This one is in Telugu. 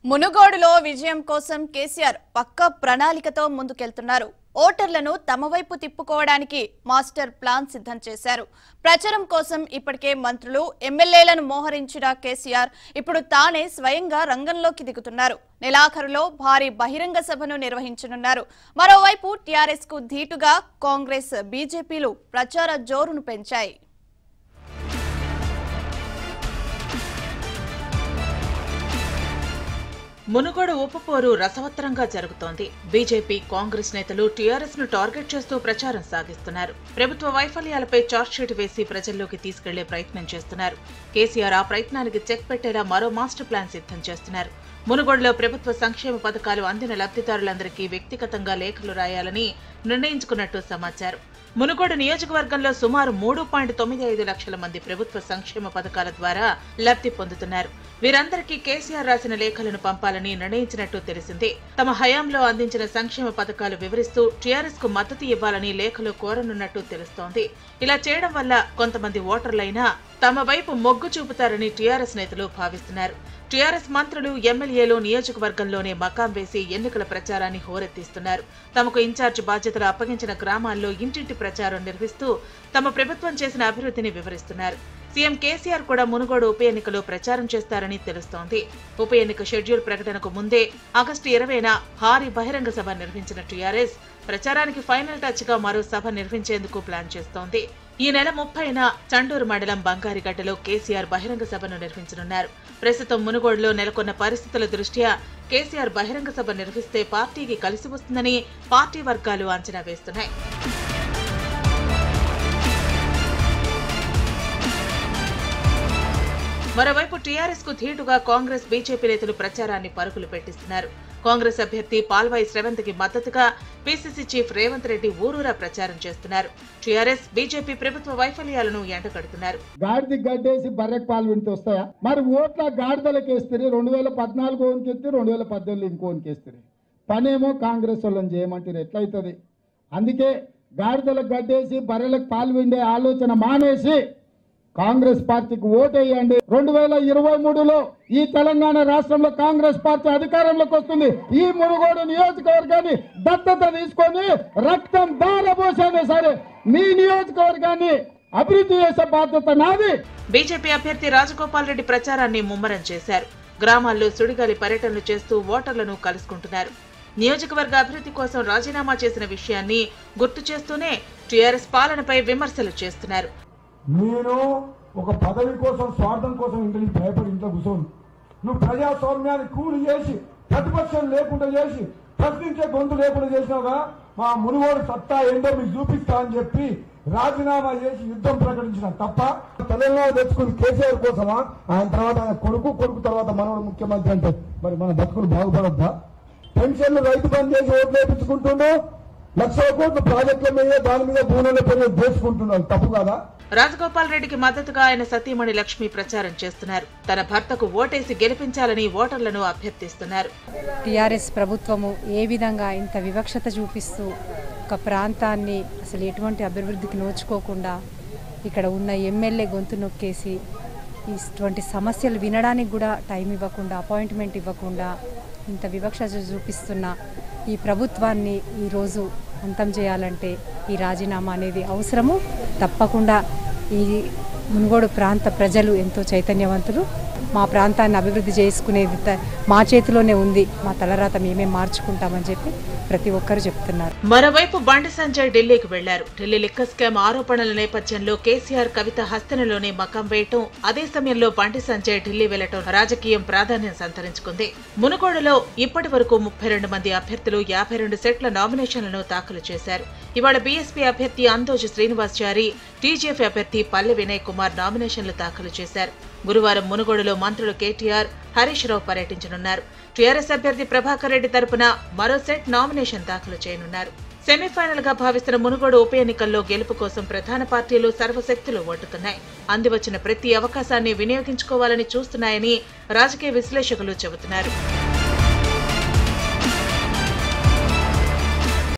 మునుగోడులో విజయం కోసం కేసీఆర్ పక్క ప్రణాళికతో ముందుకెళ్తున్నారు ఓటర్లను తమ వైపు తిప్పుకోవడానికి మాస్టర్ ప్లాన్ సిద్ధం చేశారు ప్రచారం కోసం ఇప్పటికే మంత్రులు ఎమ్మెల్యేలను మోహరించిన కేసీఆర్ ఇప్పుడు తానే స్వయంగా రంగంలోకి దిగుతున్నారు నెలాఖరులో భారీ బహిరంగ సభను నిర్వహించనున్నారు మరోవైపు టీఆర్ఎస్ కు ధీటుగా కాంగ్రెస్ బీజేపీలు ప్రచార జోరును పెంచాయి మునుగోడు ఉపపోరు రసవత్తరంగా జరుగుతోంది బీజేపీ కాంగ్రెస్ నేతలు టీఆర్ఎస్ ను టార్గెట్ చేస్తూ ప్రచారం సాగిస్తున్నారు ప్రభుత్వ వైఫల్యాలపై చార్జ్షీట్ వేసి ప్రజల్లోకి తీసుకెళ్లే ప్రయత్నం చేస్తున్నారు కేసీఆర్ ఆ ప్రయత్నానికి చెక్ పెట్టేలా మరో మాస్టర్ ప్లాన్ సిద్ధం చేస్తున్నారు మునుగోడులో ప్రభుత్వ సంక్షేమ పథకాలు అందిన లబ్ధిదారులందరికీ వ్యక్తిగతంగా లేఖలు రాయాలని నిర్ణయించుకున్నట్టు సమాచారం మునుగోడు నియోజకవర్గంలో సుమారు మూడు పాయింట్ తొమ్మిది ఐదు లక్షల మంది ప్రభుత్వ సంక్షేమ పథకాల ద్వారా లబ్ధి పొందుతున్నారు వీరందరికీ కేసీఆర్ రాసిన లేఖలను పంపాలని నిర్ణయించినట్టు తెలిసింది తమ హయాంలో అందించిన సంక్షేమ పథకాలు వివరిస్తూ టీఆర్ఎస్ కు మద్దతు ఇవ్వాలని లేఖలు కోరనున్నట్టు తెలుస్తోంది ఇలా చేయడం వల్ల కొంతమంది ఓటర్లైనా తమ వైపు మొగ్గు చూపుతారని టీఆర్ఎస్ నేతలు భావిస్తున్నారు టీఆర్ఎస్ మంత్రులు ఎమ్మెల్యేలు నియోజకవర్గంలోనే మకాం వేసి ఎన్నికల ప్రచారాన్ని హోరెత్తిస్తున్నారు తమకు ఇన్ఛార్జ్ బాధ్యతలు అప్పగించిన గ్రామాల్లో ఇంటింటి ప్రచారం నిర్వహిస్తూ తమ ప్రభుత్వం చేసిన అభివృద్ధిని వివరిస్తున్నారు సీఎం కేసీఆర్ కూడా మునుగోడు ఉప ఎన్నికలో ప్రచారం చేస్తారని తెలుస్తోంది ఉప ఎన్నిక షెడ్యూల్ ప్రకటనకు ముందే ఆగస్టు ఇరవైన భారీ బహిరంగ సభ నిర్వహించిన టీఆర్ఎస్ ప్రచారానికి ఫైనల్ టచ్ గా మరో సభ నిర్వహించేందుకు ప్లాన్ చేస్తోంది ఈ నెల ముప్పైన చండూరు మండలం బంగారిగడ్డలో కేసీఆర్ బహిరంగ సభను నిర్వహించనున్నారు ప్రస్తుతం మునుగోడులో నెలకొన్న పరిస్థితుల దృష్ట్యా కేసీఆర్ బహిరంగ సభ నిర్వహిస్తే పార్టీకి కలిసి వస్తుందని పార్టీ వర్గాలు అంచనా వేస్తున్నాయి మరోవైపు టీఆర్ఎస్ కు ధీటుగా కాంగ్రెస్ బీజేపీ నేతలు ప్రచారాన్ని పరుగులు పెట్టిస్తున్నారు కాంగ్రెస్ అభ్యర్థి పాల్వాయి శ్రవంత్ కి మద్దతుగా పీసీసీ చీఫ్ రేవంత్ రెడ్డి ఊరూరా ప్రచారం చేస్తున్నారు టీఆర్ఎస్ బీజేపీ ప్రభుత్వ వైఫల్యాలను ఎండగడుతున్నారు గాడిద గడ్డేసి బర్రెకు పాలు వింటూ వస్తాయా మరి ఓట్ల గాడిదలకు వేస్తారు రెండు వేల పద్నాలుగు ఓనికి ఎత్తి రెండు వేల పద్దెనిమిది ఇంకోనికి వేస్తారు పనేమో కాంగ్రెస్ వాళ్ళని చేయమంటారు ఎట్లయితుంది అందుకే గాడిదలకు గడ్డేసి బర్రెలకు పాలు విండే ఆలోచన మానేసి కాంగ్రెస్ పార్టీకి ఓటేయండి రెండు వేల ఇరవై మూడులో ఈ తెలంగాణ రాష్ట్రంలో కాంగ్రెస్ పార్టీ అధికారంలోకి వస్తుంది ఈ మునుగోడు నియోజకవర్గాన్ని దత్తత తీసుకొని రక్తం దారబోసైనా సరే మీ నియోజకవర్గాన్ని అభివృద్ధి చేసే బాధ్యత నాది బీజేపీ అభ్యర్థి రాజగోపాల్ రెడ్డి ప్రచారాన్ని ముమ్మరం చేశారు గ్రామాల్లో సుడిగాలి పర్యటనలు చేస్తూ ఓటర్లను కలుసుకుంటున్నారు నియోజకవర్గ అభివృద్ధి కోసం రాజీనామా చేసిన విషయాన్ని గుర్తు చేస్తూనే టీఆర్ఎస్ పాలనపై విమర్శలు చేస్తున్నారు నేను ఒక పదవి కోసం స్వార్థం కోసం ఇంటిని భయపడి ఇంట్లో కూర్చోను నువ్వు ప్రజాస్వామ్యాన్ని కూలి చేసి ప్రతిపక్షం లేకుండా చేసి ప్రశ్నించే గొంతు లేకుండా చేసినావుగా మా మునుగోడు సత్తా ఏంటో మీకు చూపిస్తా అని చెప్పి రాజీనామా చేసి యుద్ధం ప్రకటించిన తప్ప తెలంగాణ తెచ్చుకుని కేసీఆర్ కోసమా ఆయన తర్వాత ఆయన కొడుకు కొడుకు తర్వాత మనవడు ముఖ్యమంత్రి అంటే మరి మన బతుకులు బాగుపడద్దా పెన్షన్లు రైతు బంద్ చేసి ఓట్లు వేయించుకుంటుండు లక్షల కోట్ల ప్రాజెక్టుల మీద దాని మీద భూముల పేరు దోచుకుంటున్నారు తప్పు కాదా రాజగోపాల్ రెడ్డికి మద్దతుగా ఆయన సతీమణి లక్ష్మి ప్రచారం చేస్తున్నారు తన భర్తకు ఓటేసి గెలిపించాలని ఓటర్లను అభ్యర్థిస్తున్నారు టీఆర్ఎస్ ప్రభుత్వము ఏ విధంగా ఇంత వివక్షత చూపిస్తూ ఒక ప్రాంతాన్ని అసలు ఎటువంటి అభివృద్ధికి నోచుకోకుండా ఇక్కడ ఉన్న ఎమ్మెల్యే గొంతు నొక్కేసి ఇటువంటి సమస్యలు వినడానికి కూడా టైం ఇవ్వకుండా అపాయింట్మెంట్ ఇవ్వకుండా ఇంత వివక్ష చూపిస్తున్న ఈ ప్రభుత్వాన్ని ఈరోజు అంతం చేయాలంటే ఈ రాజీనామా అనేది అవసరము తప్పకుండా ఈ మునుగోడు ప్రాంత ప్రజలు ఎంతో చైతన్యవంతులు మా ప్రాంతాన్ని అభివృద్ధి చేసుకునేది త- మా చేతిలోనే ఉంది మా తలరాత మేమే మార్చుకుంటామని చెప్పి ప్రతి ఒక్కరు చెప్తున్నారు మరోవైపు బండి సంజయ్ ఢిల్లీకి వెళ్లారు ఢిల్లీ లిక్క స్కామ్ ఆరోపణల నేపథ్యంలో కేసీఆర్ కవిత హస్తనలోనే మకం వేయటం అదే సమయంలో బండి సంజయ్ ఢిల్లీ వెళ్లటం రాజకీయం ప్రాధాన్యం సంతరించుకుంది మునుగోడులో ఇప్పటి వరకు ముప్పై రెండు మంది అభ్యర్థులు యాభై రెండు సెట్ల నామినేషన్లను దాఖలు చేశారు ఇవాళ బీఎస్పీ అభ్యర్థి అందోజు శ్రీనివాస్చారి టీజీఎఫ్ అభ్యర్థి పల్లె వినయ్ కుమార్ నామినేషన్లు దాఖలు చేశారు గురువారం మునుగోడులో మంత్రులు కేటీఆర్ హరీష్ రావు పర్యటించనున్నారు టీఆర్ఎస్ అభ్యర్థి ప్రభాకర్ రెడ్డి తరపున మరో సెట్ నామినేషన్ దాఖలు చేయనున్నారు సెమీఫైనల్ గా భావిస్తున్న మునుగోడు ఉప ఎన్నికల్లో గెలుపు కోసం ప్రధాన పార్టీలు సర్వశక్తులు ఒడ్డుతున్నాయి అందివచ్చిన ప్రతి అవకాశాన్ని వినియోగించుకోవాలని చూస్తున్నాయని రాజకీయ విశ్లేషకులు చెబుతున్నారు